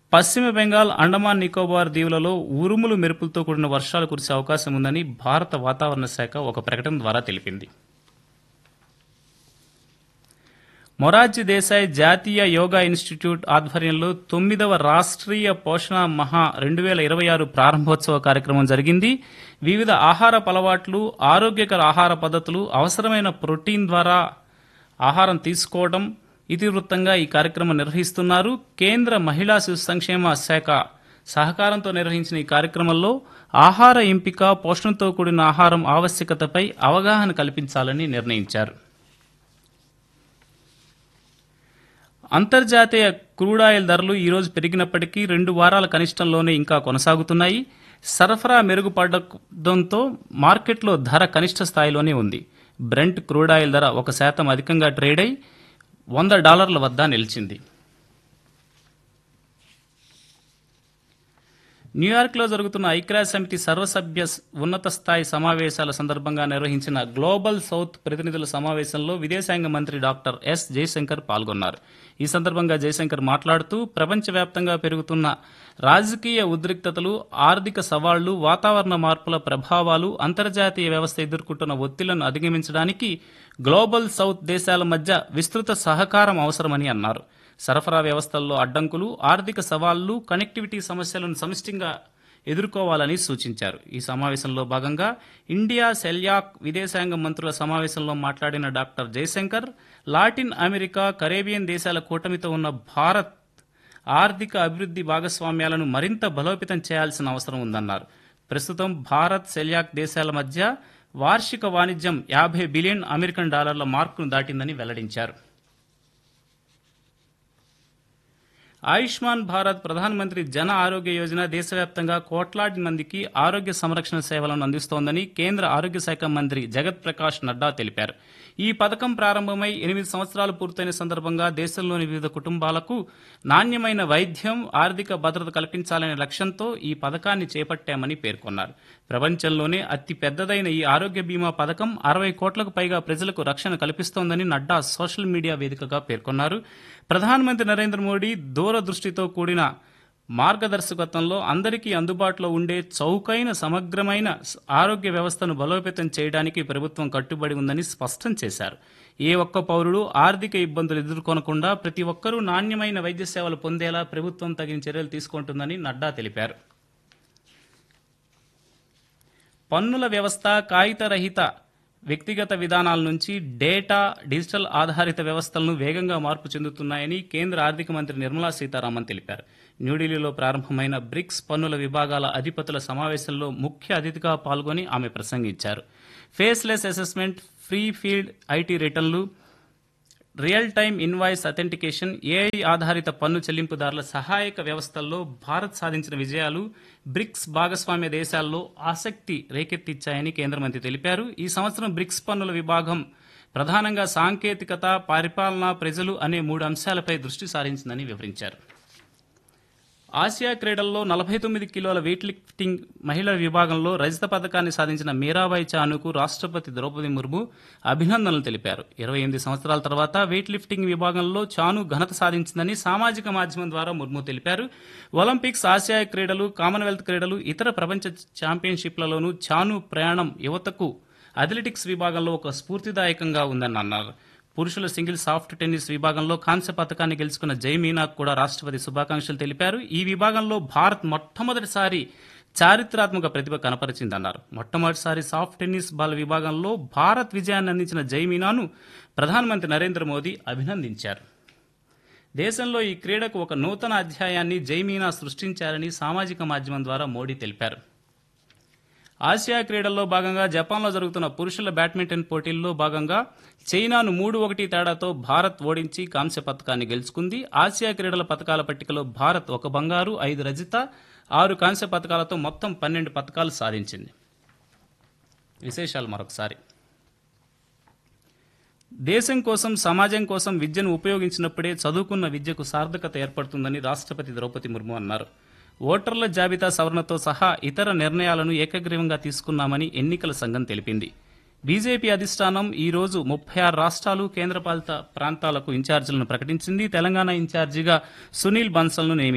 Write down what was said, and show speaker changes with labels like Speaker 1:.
Speaker 1: పశ్చిమ బెంగాల్ అండమాన్ నికోబార్ దీవులలో ఉరుములు మెరుపులతో కూడిన వర్షాలు కురిసే అవకాశం ఉందని భారత వాతావరణ శాఖ ఒక ప్రకటన ద్వారా తెలిపింది మొరార్జీ దేశాయ్ జాతీయ యోగా ఇన్స్టిట్యూట్ ఆధ్వర్యంలో తొమ్మిదవ రాష్ట్రీయ పోషణ మహా రెండు వేల ఇరవై ఆరు ప్రారంభోత్సవ కార్యక్రమం జరిగింది వివిధ ఆహార అలవాట్లు ఆరోగ్యకర ఆహార పద్ధతులు అవసరమైన ప్రోటీన్ ద్వారా ఆహారం తీసుకోవడం ఇతివృత్తంగా ఈ కార్యక్రమం నిర్వహిస్తున్నారు కేంద్ర మహిళా శిశు సంక్షేమ శాఖ సహకారంతో నిర్వహించిన ఈ కార్యక్రమంలో ఆహార ఎంపిక పోషణతో కూడిన ఆహారం ఆవశ్యకతపై అవగాహన కల్పించాలని నిర్ణయించారు అంతర్జాతీయ క్రూడాయిల్ ధరలు ఈరోజు పెరిగినప్పటికీ రెండు వారాల కనిష్టంలోనే ఇంకా కొనసాగుతున్నాయి సరఫరా మెరుగుపడడంతో మార్కెట్లో ధర కనిష్ట స్థాయిలోనే ఉంది బ్రెంట్ క్రూడాయిల్ ధర ఒక శాతం అధికంగా ట్రేడ్ అయి వంద డాలర్ల వద్ద నిలిచింది న్యూయార్క్లో జరుగుతున్న ఐక్యరాజ్య సమితి సర్వసభ్య స్- ఉన్నత స్థాయి సమావేశాల సందర్భంగా నిర్వహించిన గ్లోబల్ సౌత్ ప్రతినిధుల సమావేశంలో విదేశాంగ మంత్రి డాక్టర్ ఎస్ జయశంకర్ పాల్గొన్నారు ఈ సందర్భంగా జయశంకర్ మాట్లాడుతూ ప్రపంచవ్యాప్తంగా పెరుగుతున్న రాజకీయ ఉద్రిక్తతలు ఆర్థిక సవాళ్లు వాతావరణ మార్పుల ప్రభావాలు అంతర్జాతీయ వ్యవస్థ ఎదుర్కొంటున్న ఒత్తిళ్లను అధిగమించడానికి గ్లోబల్ సౌత్ దేశాల మధ్య విస్తృత సహకారం అవసరమని అన్నారు సరఫరా వ్యవస్థల్లో అడ్డంకులు ఆర్థిక సవాళ్లు కనెక్టివిటీ సమస్యలను సమిష్టిగా ఎదుర్కోవాలని సూచించారు ఈ సమావేశంలో భాగంగా ఇండియా సెల్యాక్ విదేశాంగ మంత్రుల సమావేశంలో మాట్లాడిన doctor Jaishankar Latin America Caribbean దేశాల కూటమితో ఉన్న భారత్ ఆర్థిక అభివృద్ధి భాగస్వామ్యాలను మరింత బలోపేతం చేయాల్సిన అవసరం ఉందన్నారు ప్రస్తుతం భారత్ సెల్యాక్ దేశాల మధ్య వార్షిక వాణిజ్యం యాభై బిలియన్ అమెరికన్ డాలర్ల మార్కును దాటిందని వెల్లడించారు ఆయుష్మాన్ భారత్ ప్రధానమంత్రి జన ఆరోగ్య యోజన దేశవ్యాప్తంగా కోట్లాది మందికి ఆరోగ్య సంరక్షణ సేవలను అందిస్తోందని కేంద్ర ఆరోగ్య శాఖ మంత్రి జగత్ ప్రకాష్ నడ్డా తెలిపారు ఈ పథకం ప్రారంభమై ఎనిమిది సంవత్సరాలు పూర్తయిన సందర్భంగా దేశంలోని వివిధ కుటుంబాలకు నాణ్యమైన వైద్యం ఆర్థిక భద్రత కల్పించాలనే లక్ష్యంతో ఈ పథకాన్ని చేపట్టామని పేర్కొన్నారు ప్రపంచంలోనే అతి పెద్దదైన ఈ ఆరోగ్య బీమా పథకం అరవై కోట్లకు పైగా ప్రజలకు రక్షణ కల్పిస్తోందని నడ్డా సోషల్ మీడియా వేదికగా పేర్కొన్నారు ప్రధానమంత్రి నరేంద్ర మోడీ దూరదృష్టితో కూడిన మార్గదర్శకత్వంలో అందరికీ అందుబాటులో ఉండే చౌకైన సమగ్రమైన స- ఆరోగ్య వ్యవస్థను బలోపేతం చేయడానికి ప్రభుత్వం కట్టుబడి ఉందని స్పష్టం చేశారు ఏ ఒక్క పౌరుడు ఆర్థిక ఇబ్బందులు ఎదుర్కొనకుండా ప్రతి ఒక్కరూ నాణ్యమైన వైద్య సేవలు పొందేలా ప్రభుత్వం తగిన చర్యలు తీసుకుంటుందని నడ్డా తెలిపారు పన్నుల వ్యవస్థ కాగితరహిత వ్యక్తిగత విధానాల నుంచి డేటా డిజిటల్ ఆధారిత వ్యవస్థలను వేగంగా మార్పు చెందుతున్నాయని కేంద్ర ఆర్థిక మంత్రి నిర్మలా సీతారామన్ తెలిపారు న్యూఢిల్లీలో ప్రారంభమైన బ్రిక్స్ పన్నుల విభాగాల అధిపతుల సమావేశంలో ముఖ్య అతిథిగా పాల్గొని ఆమె ప్రసంగించారు faceless assessment free field IT రిటర్న్లు real time invoice authentication AI ఆధారిత పన్ను చెల్లింపుదారుల సహాయక వ్యవస్థల్లో భారత్ సాధించిన విజయాలు బ్రిక్స్ భాగస్వామ్య దేశాల్లో ఆసక్తి రేకెత్తిచ్చాయని కేంద్ర మంత్రి తెలిపారు ఈ సంవత్సరం బ్రిక్స్ పన్నుల విభాగం ప్రధానంగా సాంకేతికత పరిపాలన ప్రజలు అనే మూడు అంశాలపై దృష్టి సారించిందని వివరించారు ఆసియా క్రీడల్లో నలభై తొమ్మిది కిలోల వెయిట్ లిఫ్టింగ్ మహిళల విభాగంలో రజత పథకాన్ని సాధించిన మీరాబాయి చానుకు రాష్ట్రపతి ద్రౌపది ముర్ము అభినందనలు తెలిపారు ఇరవై ఎనిమిది సంవత్సరాల తర్వాత వెయిట్ లిఫ్టింగ్ విభాగంలో చాను ఘనత సాధించిందని సామాజిక మాధ్యమం ద్వారా ముర్ము తెలిపారు ఒలింపిక్స్ ఆసియా క్రీడలు కామన్వెల్త్ క్రీడలు ఇతర ప్రపంచ ఛాంపియన్షిప్లలోనూ చాను ప్రయాణం యువతకు అథ్లెటిక్స్ విభాగంలో ఒక స్ఫూర్తిదాయకంగా ఉందని అన్నారు పురుషుల సింగిల్ సాఫ్ట్ టెన్నిస్ విభాగంలో కాంస్య పథకాన్ని గెలుచుకున్న జై మీనాకు కూడా రాష్ట్రపతి శుభాకాంక్షలు తెలిపారు ఈ విభాగంలో భారత్ మొట్టమొదటిసారి చారిత్రాత్మక ప్రతిభ కనపరిచిందన్నారు మొట్టమొదటిసారి సాఫ్ట్ టెన్నిస్ బాల్ విభాగంలో భారత్ విజయాన్ని అందించిన జై మీనాను ప్రధానమంత్రి నరేంద్ర మోదీ అభినందించారు దేశంలో ఈ క్రీడకు ఒక నూతన అధ్యాయాన్ని జైమీనా సృష్టించారని సామాజిక మాధ్యమం ద్వారా మోడీ తెలిపారు ఆసియా క్రీడల్లో భాగంగా జపాన్లో జరుగుతున్న పురుషుల బ్యాడ్మింటన్ పోటీల్లో భాగంగా చైనాను మూడు ఒకటి తేడాతో భారత్ ఓడించి కాంస్య పథకాన్ని గెలుచుకుంది ఆసియా క్రీడల పథకాల పట్టికలో భారత్ ఒక బంగారు ఐదు రజిత ఆరు కాంస్య పథకాలతో మొత్తం పన్నెండు పథకాలు సాధించింది విశేషాలు మరొకసారి దేశం కోసం సమాజం కోసం విద్యను ఉపయోగించినప్పుడే చదువుకున్న విద్యకు సార్థకత ఏర్పడుతుందని రాష్ట్రపతి ద్రౌపది ముర్ము అన్నారు ఓటర్ల జాబితా సవరణతో సహా ఇతర నిర్ణయాలను ఏకగ్రీవంగా తీసుకున్నామని ఎన్నికల సంఘం తెలిపింది బీజేపీ అధిష్టానం ఈ రోజు ముప్పై ఆరు రాష్ట్రాలు కేంద్రపాలిత ప్రాంతాలకు ఇన్ఛార్జీలను ప్రకటించింది తెలంగాణ ఇన్ఛార్జిగా సునీల్ బన్సల్ను నియమించింది